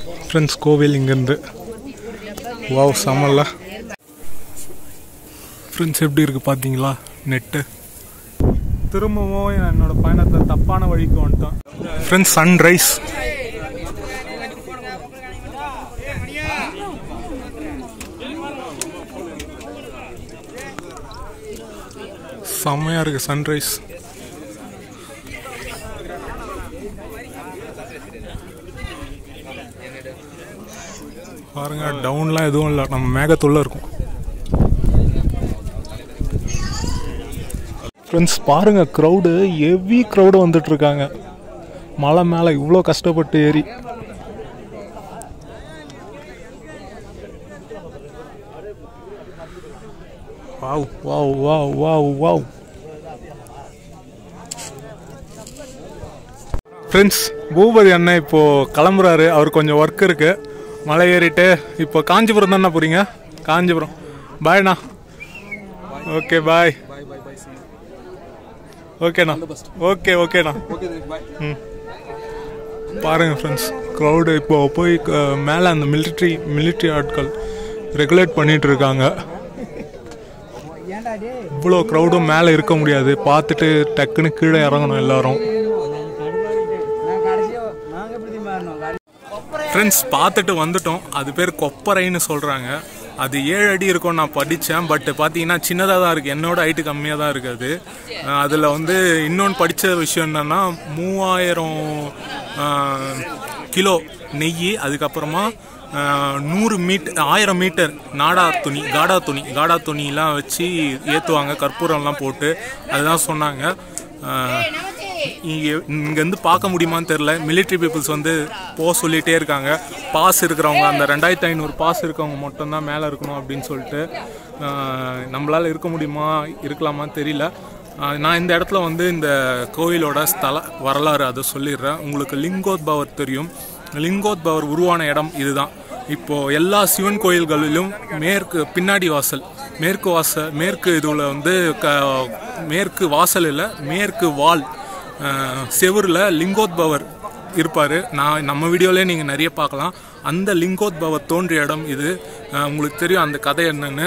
friends கோவில் இங்கேருந்து wow செம்மல்ல friends எப்படி இருக்குது பார்த்தீங்களா நெட்டு திரும்பவும் என்னோட பயணத்தை தப்பான வழிக்கு வந்துட்டோம் ஃப்ரெண்ட்ஸ் சன்ரைஸ் செம்மையாக இருக்குது சன்ரைஸ் பாருங்க டவுன்லாம் எதுவும் இல்லை நம்ம மேகத்துள்ள இருக்கும் ஃப்ரெண்ட்ஸ் பாருங்க க்ரௌடு ஹெவி க்ரௌடு வந்துட்டு இருக்காங்க மலை மேலே இவ்வளோ கஷ்டப்பட்டு ஏறி wow wow wow wow wow friends Boopathi அண்ணன் இப்போ கிளம்புறாரு அவர் கொஞ்சம் ஒர்க் இருக்கு மலை ஏறிட்டு இப்போ காஞ்சிபுரம் தானே போறீங்க காஞ்சிபுரம் பாய்ண்ணா ஓகே பாய் ஓகேண்ணா ஓகே ஓகேண்ணா ம் பாருங்க ஃப்ரெண்ட்ஸ் க்ரௌடு இப்போ போய் க- மேலே அந்த மிலிட்ரி மிலிட்ரி ஆட்கள் ரெகுலேட் பண்ணிட்டு இருக்காங்க இவ்வளோ க்ரௌடும் மேலே இருக்க முடியாது பார்த்துட்டு டக்குன்னு கீழே இறங்கணும் எல்லாரும் ஃப்ரெண்ட்ஸ் பார்த்துட்டு வந்துட்டோம் அது பேர் கொப்பரைன்னு சொல்கிறாங்க அது ஏழு அடி இருக்கும் நான் படித்தேன் பட் பார்த்தீங்கன்னா சின்னதாக தான் இருக்குது என்னோட ஹைட்டு கம்மியாக தான் இருக்குது அது அதில் வந்து இன்னொன்று படித்த விஷயம் என்னென்னா மூவாயிரம் ஆஹ், கிலோ நெய் அதுக்கப்புறமா ஆஹ், நூறு மீட்டர் ஆயிரம் மீட்டர் நாடா துணி காடா துணி காடா துணிலாம் வச்சு ஏற்றுவாங்க கற்பூரம்லாம் போட்டு அதுதான் சொன்னாங்க ஆஹ், இங்க இங்கேருந்து பார்க்க முடியுமான்னு தெரில military பீப்புள்ஸ் வந்து போக சொல்லிகிட்டே இருக்காங்க பாஸ் இருக்கிறவங்க அந்த ரெண்டாயிரத்தி ஐநூறு பாஸ் இருக்கவங்க மட்டும்தான் மேலே இருக்கணும் அப்படின்னு சொல்லிட்டு ஆஹ், நம்மளால இருக்க முடியுமா இருக்கலாமான்னு தெரியல ஆஹ், நான் இந்த இடத்துல வந்து இந்த கோயிலோட ஸ்தல வரலாறு அதை சொல்லிடுறேன் உங்களுக்கு லிங்கோத்பவர் தெரியும் லிங்கோத்பவர் உருவான இடம் இதுதான் இப்போ எல்லா சிவன் கோயில்களிலும் மேற்கு பின்னாடி வாசல் மேற்கு வாசல் மேற்கு இதுல வந்து க மேற்கு வாசல் இல்லை மேற்கு வால் செவுரில் லிங்கோத்பவர் இருப்பார் நான் நம்ம வீடியோலேயே நீங்கள் நிறைய பார்க்கலாம் அந்த லிங்கோத்பவர் தோன்றிய இடம் இது அஹ், உங்களுக்கு தெரியும் அந்த கதை என்னன்னு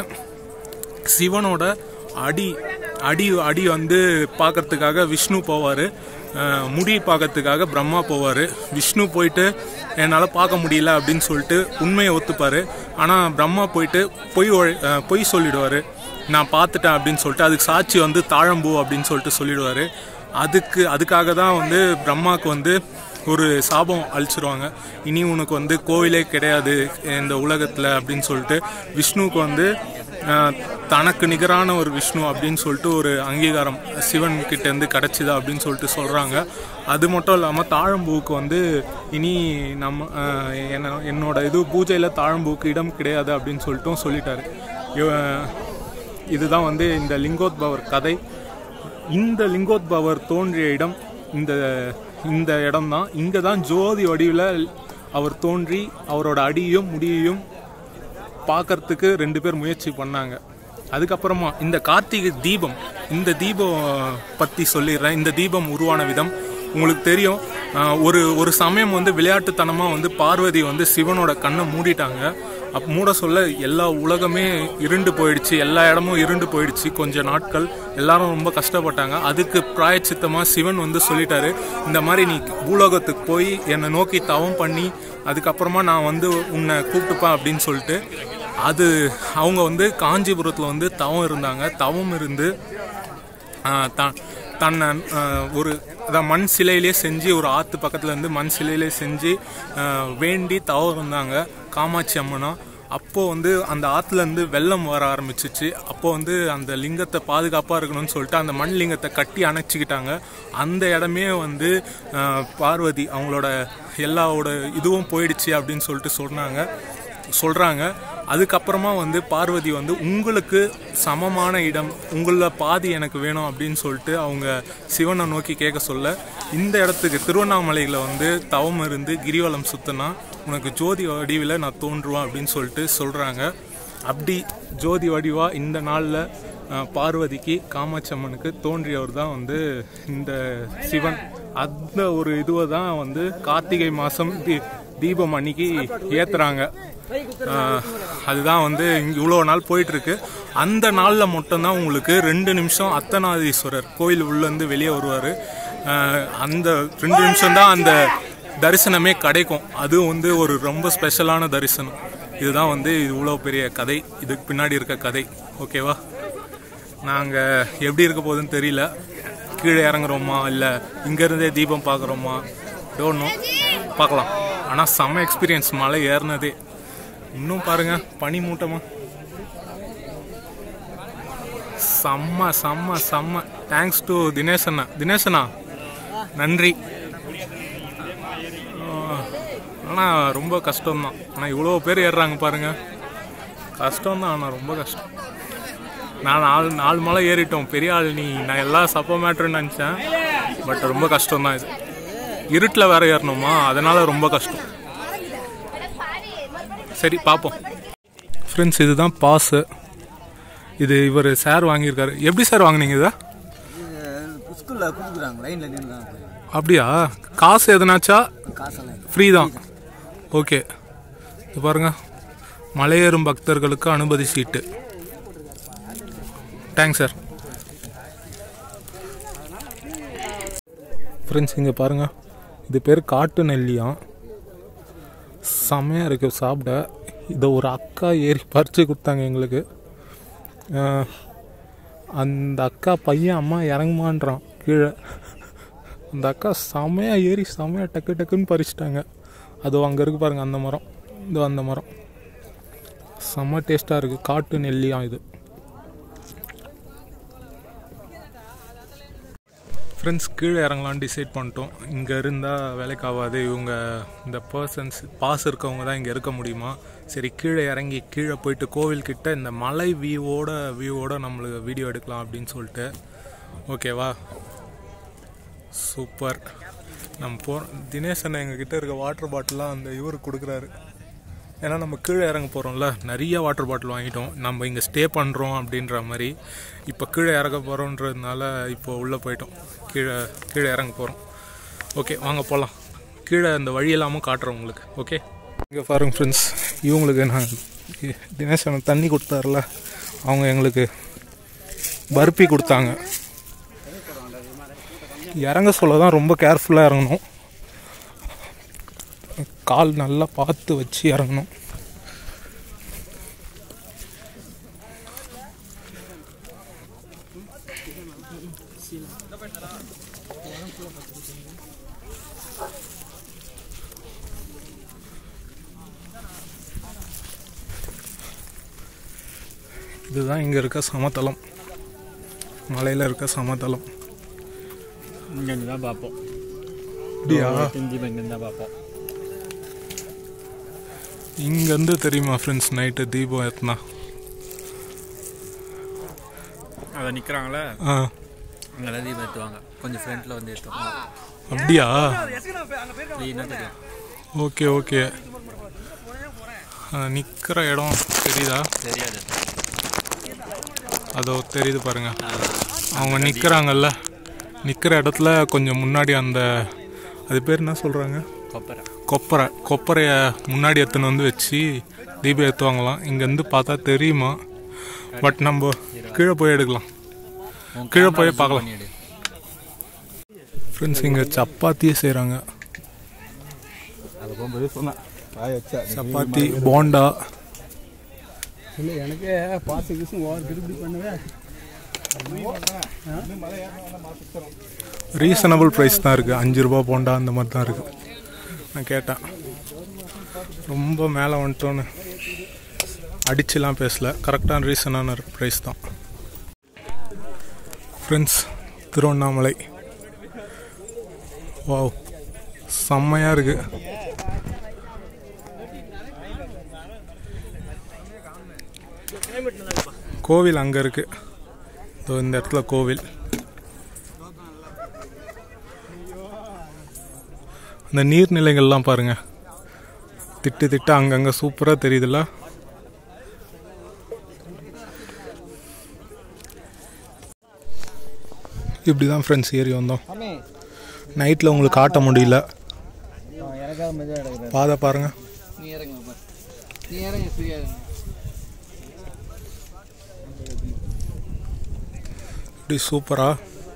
சிவனோட அடி அடி அடி வந்து பார்க்கறதுக்காக விஷ்ணு போவார் முடி பார்க்கறதுக்காக பிரம்மா போவார் விஷ்ணு போயிட்டு என்னால் பார்க்க முடியல அப்படின்னு சொல்லிட்டு உண்மையை ஒத்துப்பார் ஆனால் பிரம்மா போயிட்டு பொய் ஒழ- அஹ், பொய் சொல்லிடுவார் நான் பார்த்துட்டேன் அப்படின்னு சொல்லிட்டு அதுக்கு சாட்சி வந்து தாழம்பூ அப்படின்னு சொல்லிட்டு சொல்லிடுவார் அதுக்கு அதுக்காக தான் வந்து பிரம்மாவுக்கு வந்து ஒரு சாபம் அழிச்சிருவாங்க இனி உனக்கு வந்து கோவிலே கிடையாது இந்த உலகத்தில் அப்படின்னு சொல்லிட்டு விஷ்ணுவுக்கு வந்து ஆஹ், தனக்கு நிகரான ஒரு விஷ்ணு அப்படின்னு சொல்லிட்டு ஒரு அங்கீகாரம் சிவன் கிட்ட இருந்து கிடைச்சிதா அப்படின்னு சொல்லிட்டு சொல்கிறாங்க அது மட்டும் இல்லாமல் தாழம்பூவுக்கு வந்து இனி நம்ம ஆஹ், என்ன என்னோட இது பூஜையில் தாழம்பூவுக்கு இடம் கிடையாது அப்படின்னு சொல்லிட்டும் சொல்லிட்டாரு இவ- இதுதான் வந்து இந்த லிங்கோத்பவர் கதை இந்த லிங்கோத்பவர் தோன்றிய இடம் இந்த இந்த இடம் தான் இங்கே தான் ஜோதி வடிவில் அவர் தோன்றி அவரோட அடியையும் முடியையும் பார்க்கறதுக்கு ரெண்டு பேர் முயற்சி பண்ணாங்க அதுக்கப்புறமா இந்த கார்த்திகை தீபம் இந்த தீபம் பற்றி சொல்லிடுறேன் இந்த தீபம் உருவான விதம் உங்களுக்கு தெரியும் ஆஹ், ஒரு ஒரு சமயம் வந்து விளையாட்டுத்தனமாக வந்து பார்வதி வந்து சிவனோட கண்ணை மூடிட்டாங்க அப் மூட சொல்ல எல்லா உலகமே இருண்டு போயிடுச்சு எல்லா இடமும் இருண்டு போயிடுச்சு கொஞ்ச நாட்கள் எல்லாரும் ரொம்ப கஷ்டப்பட்டாங்க அதுக்கு பிராயச்சித்தமாக சிவன் வந்து சொல்லிட்டாரு இந்த மாதிரி நீ பூலோகத்துக்கு போய் என்னை நோக்கி தவம் பண்ணி அதுக்கப்புறமா நான் வந்து உன்னை கூப்பிட்டுப்பேன் அப்படின்னு சொல்லிட்டு அது அவங்க வந்து காஞ்சிபுரத்தில் வந்து தவம் இருந்தாங்க தவம் இருந்து ஆஹ் த- தன்னை ஆஹ் ஒரு அதான் மண் சிலையிலே செஞ்சு ஒரு ஆற்று பக்கத்தில் இருந்து மண் சிலையிலே செஞ்சு ஆஹ் வேண்டி தவம் இருந்தாங்க காமாட்சி அம்மனா அப்போது வந்து அந்த ஆற்றுலேருந்து வெள்ளம் வர ஆரம்பிச்சிச்சு அப்போ வந்து அந்த லிங்கத்தை பாதுகாப்பாக இருக்கணும்னு சொல்லிட்டு அந்த மண் லிங்கத்தை கட்டி அணைச்சிக்கிட்டாங்க அந்த இடமே வந்து ஆஹ் பார்வதி அவங்களோட எல்லாவோட இதுவும் போயிடுச்சு அப்படின்னு சொல்லிட்டு சொன்னாங்க சொல்கிறாங்க அதுக்கப்புறமா வந்து பார்வதி வந்து உங்களுக்கு சமமான இடம் உங்களில் பாதி எனக்கு வேணும் அப்படின்னு சொல்லிட்டு அவங்க சிவனை நோக்கி கேட்க சொல்ல இந்த இடத்துக்கு திருவண்ணாமலையில் வந்து தவம் இருந்து கிரிவலம் சுத்தினா உனக்கு ஜோதி வடிவில் நான் தோன்றுவேன் அப்படின்னு சொல்லிட்டு சொல்கிறாங்க அப்படி ஜோதி வடிவா இந்த நாளில் பார்வதிக்கு காமாட்சி அம்மனுக்கு தோன்றியவர் தான் வந்து இந்த சிவன் அந்த ஒரு இதுவை தான் வந்து கார்த்திகை மாதம் தீபம் அன்னைக்கு ஏத்துறாங்க ஆஹ், அதுதான் வந்து இங்க இவ்வளோ நாள் போயிட்டு இருக்கு அந்த நாளில் மட்டும்தான் உங்களுக்கு ரெண்டு நிமிஷம் அத்தநாதீஸ்வரர் கோயில் உள்ளேருந்து வெளியே வருவார் அந்த ரெண்டு நிமிஷம் தான் அந்த தரிசனமே கிடைக்கும் அது வந்து ஒரு ரொம்ப ஸ்பெஷலான தரிசனம் இதுதான் வந்து இவ்வளோ பெரிய கதை இதுக்கு பின்னாடி இருக்க கதை ஓகேவா நாங்கள் எப்படி இருக்க போகுதுன்னு தெரியல கீழே இறங்குறோமா இல்லை இங்கேருந்தே தீபம் பார்க்குறோமா டோன்னோ பார்க்கலாம் ஆனால் செம்ம எக்ஸ்பீரியன்ஸ் மலை ஏறினதே இன்னும் பாருங்க பனி மூட்டமா செம்ம செம்ம செம்ம தேங்க்ஸ் டு தினேஷ் அண்ணா தினேஷ் அண்ணா நன்றி ஆனால் ரொம்ப கஷ்டம்தான் ஆனால் இவ்வளோ பேர் ஏறுறாங்க பாருங்க கஷ்டம்தான் ஆனால் ரொம்ப கஷ்டம் நான் நாலு நாலு மலை ஏறிட்டோம் பெரிய ஆள் நீ நான் எல்லாம் சப்ப மேட்ருன்னு நினச்சேன் பட் ரொம்ப கஷ்டம் தான் இது இருட்டில் வேற ஏறணுமா அதனால ரொம்ப கஷ்டம் சரி பார்ப்போம் ஃப்ரெண்ட்ஸ் இதுதான் பாஸு இது இவர் சார் வாங்கியிருக்காரு எப்படி சார் வாங்குனீங்க இதை ஸ்கூலில் கொடுக்குறாங்க லைனில் நின்றுறாங்க அப்படியா காசு எதனாச்சா காசெல்லாம் ஃப்ரீ தான் ஓகே இது பாருங்க மலையேறும் பக்தர்களுக்கு அனுமதி சீட்டு தேங்க்ஸ் சார் ஃப்ரெண்ட்ஸ் இங்கே பாருங்க இது பேர் காட்டு நெல்லியாம் செம்மையாக இருக்குது சாப்பிட இதை ஒரு அக்கா ஏறி பறித்து கொடுத்தாங்க எங்களுக்கு அஹ், அந்த அக்கா பையன் அம்மா இறங்குமான்றான் கீழே அந்த அக்கா செமையாக ஏறி செமையாக டக்கு டக்குன்னு பறிச்சிட்டாங்க அது அங்கே இருக்கு பாருங்க அந்த மரம் இதோ அந்த மரம் செம்ம டேஸ்ட்டாக இருக்குது காட்டு நெல்லியாம் இது ஃப்ரெண்ட்ஸ் கீழே இறங்கலாம்னு டிசைட் பண்ணிட்டோம் இங்கே இருந்தால் வேலைக்கு ஆகாது இவங்க இந்த பர்சன்ஸ் பாஸ் இருக்கவங்க தான் இங்கே இருக்க முடியுமா சரி கீழே இறங்கி கீழே போயிட்டு கோவில்கிட்ட இந்த மலை வியூவோட வியூவோட நம்மளுக்கு வீடியோ எடுக்கலாம் அப்படின்னு சொல்லிட்டு ஓகேவா சூப்பர் நம்ம போ தினேஷ் அண்ணன் எங்ககிட்ட இருக்க வாட்டர் பாட்டிலாம் அந்த இவர் கொடுக்குறாரு ஏன்னா நம்ம கீழே இறங்க போகிறோம்ல நிறைய வாட்டர் பாட்டில் வாங்கிட்டோம் நம்ம இங்கே ஸ்டே பண்ணுறோம் அப்படின்ற மாதிரி இப்போ கீழே இறங்க போகிறோன்றதுனால இப்போ உள்ளே போயிட்டோம் கீழே கீழே இறங்க போகிறோம் ஓகே வாங்க போகலாம் கீழே அந்த வழியெல்லாமும் காட்டுறோம் உங்களுக்கு ஓகே இங்கே பாருங்க ஃப்ரெண்ட்ஸ் இவங்களுக்கு நான் தினேஷ் அண்ணன் தண்ணி கொடுத்தாருல அவங்க எங்களுக்கு பர்பி கொடுத்தாங்க இறங்க சொல்ல தான் ரொம்ப கேர்ஃபுல்லாக இறங்கணும் கால் நல்லா பார்த்து வச்சு இறங்கணும் இதுதான் இங்கே இருக்க சமதளம் மலையில் இருக்க சமதளம் இங்கேருந்து தான் பார்ப்போம் அப்படியா செஞ்சு இங்கேருந்து தான் பார்ப்போம் இங்கேருந்து தெரியுமா ஃப்ரெண்ட்ஸ் நைட்டு தீபம் ஏற்றினா அதை நிற்கிறாங்களே ஆ அங்கே தான் தீபம் ஏற்றுவாங்க கொஞ்சம் ஃப்ரண்ட்டில் வந்து ஏற்றுவாங்க அப்படியா க்ளீனாக தெரியும் ஓகே ஓகே நிற்கிற இடம் தெரியுதா தெரியாது அதோ தெரியுது பாருங்க அவங்க நிற்கிறாங்கல்ல நிற்கிற இடத்துல கொஞ்சம் முன்னாடி அந்த அது பேர் என்ன சொல்கிறாங்க கொப்பரை கொப்பரை கொப்பரையை முன்னாடி எடுத்துன்னு வந்து வச்சு தீபம் ஏற்றுவாங்களாம் இங்கேருந்து பார்த்தா தெரியுமா பட் நம்ம கீழே போய் எடுக்கலாம் கீழே போய் பார்க்கலாம் ஃப்ரெண்ட்ஸ் இங்கே சப்பாத்தியே செய்கிறாங்க அது போகும்போது சொன்னேன் காய வச்சா சப்பாத்தி போண்டா இல்லை எனக்கு பாசு கிசு ஓவர் திருப்பி பண்ணுவேன் ரீசனபிள் ப்ரைஸ் தான் இருக்குது அஞ்சு ரூபா போண்டா அந்த மாதிரி தான் இருக்குது நான் கேட்டேன் ரொம்ப மேலே வந்துட்டோன்னு அடிச்சுலாம் பேசல கரெக்டான ரீசனான ப்ரைஸ் தான் ஃப்ரெண்ட்ஸ் திருவண்ணாமலை வாவ் செம்மையாக இருக்குது கோவில் அங்கே இருக்குது இதோ இந்த இடத்துல கோவில் அந்த நீர்நிலைகள்லாம் பாருங்க திட்டு திட்டு அங்கங்கே சூப்பராக தெரியுதுல்ல இப்படி தான் ஃப்ரெண்ட்ஸ் ஏறி வந்தோம் நைட்டில் உங்களுக்கு காட்ட முடியல நடக்காத மாதிரி நடக்கிறாரு பாதை பாருங்க நீ இறங்க பாரு நீ இறங்க ஃப்ரீயா இருங்க இப்படி சூப்பரா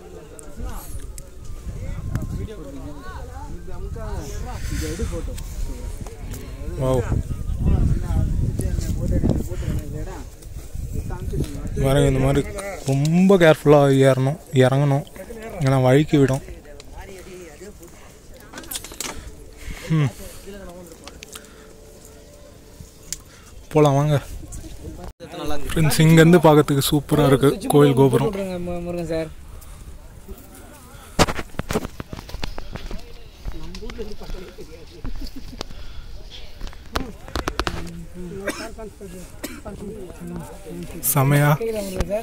வாவ் பாருங்க இந்த மாதிரி ரொம்ப கேர்ஃபுல்லாக ஏறணும் இறங்கணும் ஏன்னா வழுக்கி விடும் ம் போகலாம் வாங்க ஃப்ரெண்ட்ஸ் இங்கேருந்து பார்க்கறதுக்கு சூப்பராக இருக்குது கோயில் கோபுரம் முருகன் சார் செமையா சார்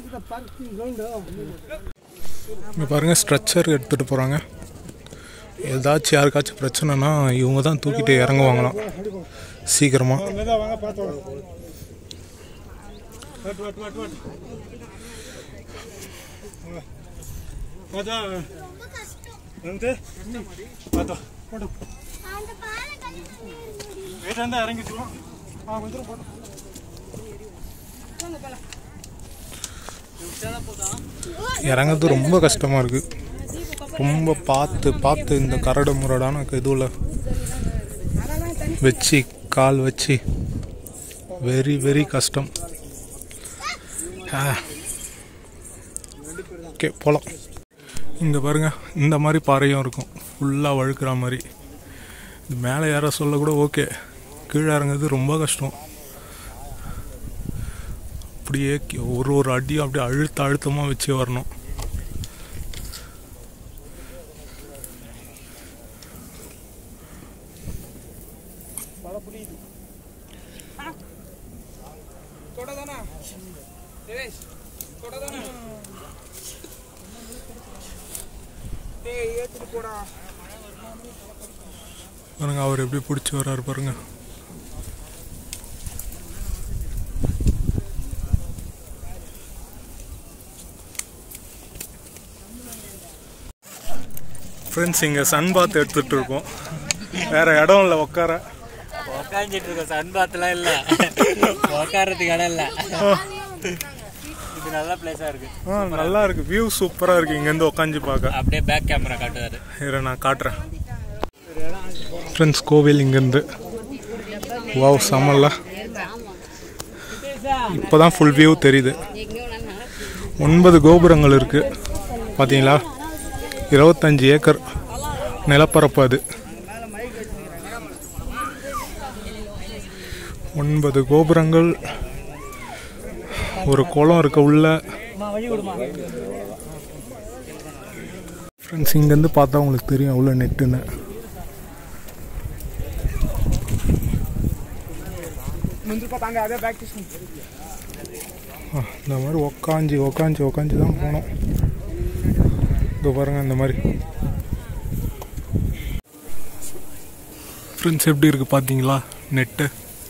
இங்கே பாருங்கள் ஸ்ட்ரெச்சர் எடுத்துகிட்டு போகிறாங்க ஏதாச்சும் யாருக்காச்சும் பிரச்சனைனா இவங்க தான் தூக்கிட்டு இறங்குவாங்களாம் சீக்கிரமாக இறங்குறது ரொம்ப கஷ்டமாக இருக்குது ரொம்ப பார்த்து பார்த்து இந்த கரடு முரடான இதுவில் வச்சு கால் வச்சு வெரி வெரி கஷ்டம் ஓகே போகலாம் இங்கே பாருங்க இந்த மாதிரி பாறையும் இருக்கும் ஃபுல்லாக வழுக்கிற மாதிரி இது மேலே ஏற சொல்ல கூட ஓகே கீழே இறங்குறது ரொம்ப கஷ்டம் அப்படியே கி- ஒரு ஒரு அடியும் அப்படியே அழுத்த அழுத்தமாக வச்சு வரணும் தொடதானா தினேஷ் தொடதானா டேய் ஏத்துட்டு போடா பாருங்க அவர் எப்படி பிடிச்சி வர்றாரு பாருங்க ஃப்ரெண்ட்ஸ் இங்கே சன் பாத் எடுத்துட்டு இருக்கோம் வேற இடம் இல்லை உட்கார உக்காந்துட்டு இருக்கோம் சன் பாத்துலாம் இல்ல உக்காடுறதுக்கு இடம் இல்ல இது நல்ல பிளேஸா இருக்கு ஆ நல்லா இருக்கு வியூ சூப்பராக இருக்கு இங்கேருந்து உட்காந்து பார்க்க அப்படியே பேக் கேமரா காட்டுவாரு இரு நான் காட்டுறேன் ஃப்ரெண்ட்ஸ் கோவில் இங்கேருந்து வாவ் செம்மல்ல இப்போ தான் ஃபுல் வியூ தெரியுது ஒன்பது கோபுரங்கள் இருக்கு பார்த்தீங்களா இருபத்தஞ்சி ஏக்கர் நிலப்பரப்பு அது ஒன்பது கோபுரங்கள் ஒரு குளம் இருக்க உள்ள ஃப்ரெண்ட்ஸ் இங்கேருந்து பார்த்தா உங்களுக்கு தெரியும் எவ்வளோ நெட்டுன்னு ముందు పోతాంగా అదే బ్యాక్ తీసుకుంటా ஆ, இந்த மாதிரி உக்காஞ்சி உக்காஞ்சி உக்காஞ்சி தான் போனோம் இதோ பாருங்க இந்த மாதிரி ஃப்ரெண்ட்ஸ் எப்படி இருக்கு பார்த்தீங்களா நெட்டு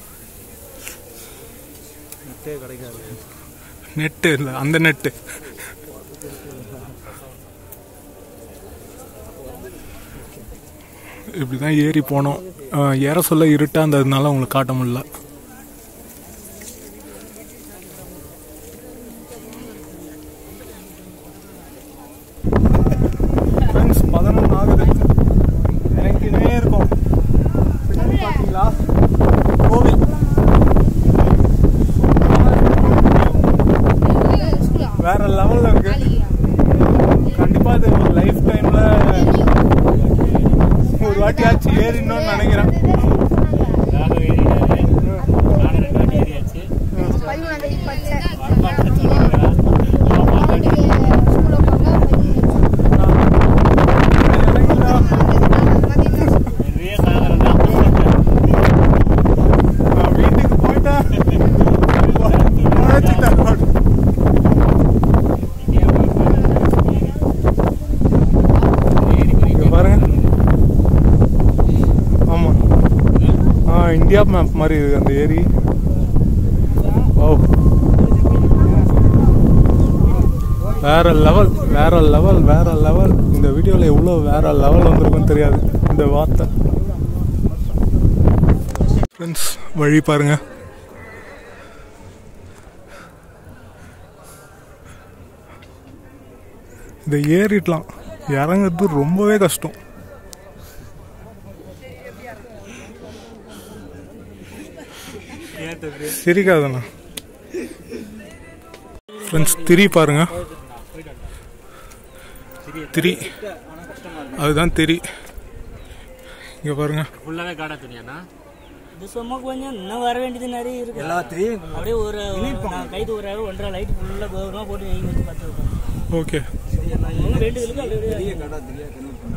நெட்டு இல்லை அந்த நெட்டு இப்படி தான் ஏறி போனோம் ஆ, ஏற சொல்ல இருட்டாக இருந்ததுனால உங்களுக்கு காட்ட முடியல ஃப்ரெண்ட்ஸ் பதினொன்று ஆகுது இறங்கினே இருக்கோம் பின்னாடி பார்த்தீங்களா கோவில் வேற லெவல்ல இருக்கு கண்டிப்பா இது லைஃப் டைம்ல ஒரு வாட்டியாச்சும் ஏறினோம்னு நினைக்கிறேன் நானும் ஏறிட்டாரு நானும் ரெண்டு வாட்டி ஏறியாச்சு வருமானத்தை சொல்லுங்க பெரிய சாதனை தான் நான் வீட்டுக்கு போயிட்டேன் உழைச்சிட்டேன் இங்க பாருங்க ஆமா ஆ இந்தியா மேப் மாதிரி இருக்கு அந்த ஏரி ஓ வேற லெவல் வேற லெவல் வேற லெவல் இந்த வீடியோவில் எவ்வளோ வேற லெவல் வந்திருக்குன்னு தெரியாது இந்த வார்த்தை ஃப்ரெண்ட்ஸ் வழி பாருங்க இதை ஏறிடலாம் இறங்குறது ரொம்பவே கஷ்டம் ஏன் தம்பி சிரிக்காதண்ணா ஃப்ரெண்ட்ஸ் திரி பாருங்க திரி அதுதான் திரி இங்கே பாருங்க ஃபுல்லாகவே காடா துணியாண்ணா இது சும்மா கொஞ்சம் இன்னும் வர வேண்டியது நிறைய இருக்கு எல்லாத்தையும் அப்படியே ஒரு நான் கைது ஒரு ஒன்றரை லைட் ஃபுல்லாக கோபுரமாக போட்டு நெய் வச்சு பார்த்து வைப்போம் ஓகே இன்னும் வேண்டியதுக்கு அப்படியே கடை தெரியாது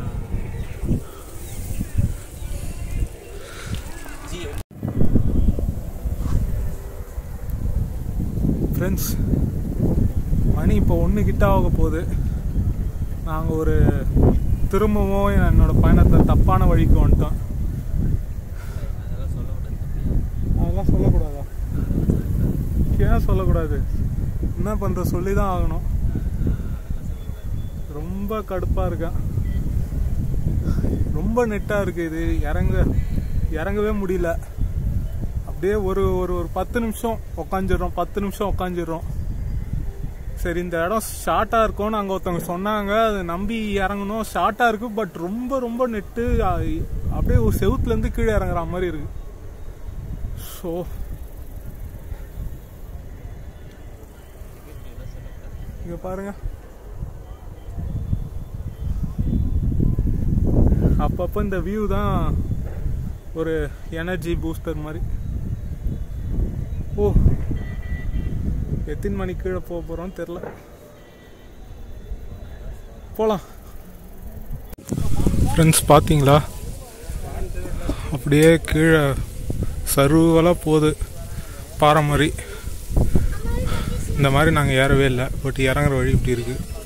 ஃப்ரெண்ட்ஸ் மணி இப்போ ஒன்று கிட்ட ஆக போகுது நாங்கள் ஒரு திரும்பவும் என்னோட பயணத்தை தப்பான வழிக்கு வந்துட்டோம் அதெல்லாம் சொல்லக்கூடாதா ஏன் சொல்லக்கூடாது என்ன பண்ணுற சொல்லி தான் ஆகணும் ரொம்ப கடுப்பாக இருக்கேன் ரொம்ப நெட்டாக இருக்குது இது இறங்க இறங்கவே முடியல அப்படியே ஒரு ஒரு ஒரு பத்து நிமிஷம் உக்காந்துடுறோம் பத்து நிமிஷம் உக்காந்துடுறோம் சரி இந்த இடம் ஷார்ட்டாக இருக்கும்னு அங்கே ஒருத்தவங்க சொன்னாங்க அதை நம்பி இறங்கணும் ஷார்ட்டாக இருக்கு பட் ரொம்ப ரொம்ப நெட்டு அ- அப்படியே ஒரு செவுத்துலேருந்து கீழே இறங்குற மாதிரி இருக்கு ஸோ இங்க பாருங்க அப்பப்போ இந்த வியூ தான் ஒரு எனர்ஜி பூஸ்டர் மாதிரி ஓ எத்தனை மணிக்கு கீழே போக போகிறோம் தெரில போகலாம் ஃப்ரெண்ட்ஸ் பார்த்தீங்களா அப்படியே கீழே சருவலாக போகுது பாறை மாதிரி இந்த மாதிரி நாங்கள் ஏறவே இல்லை பட் இறங்குற வழி இப்படி இருக்குது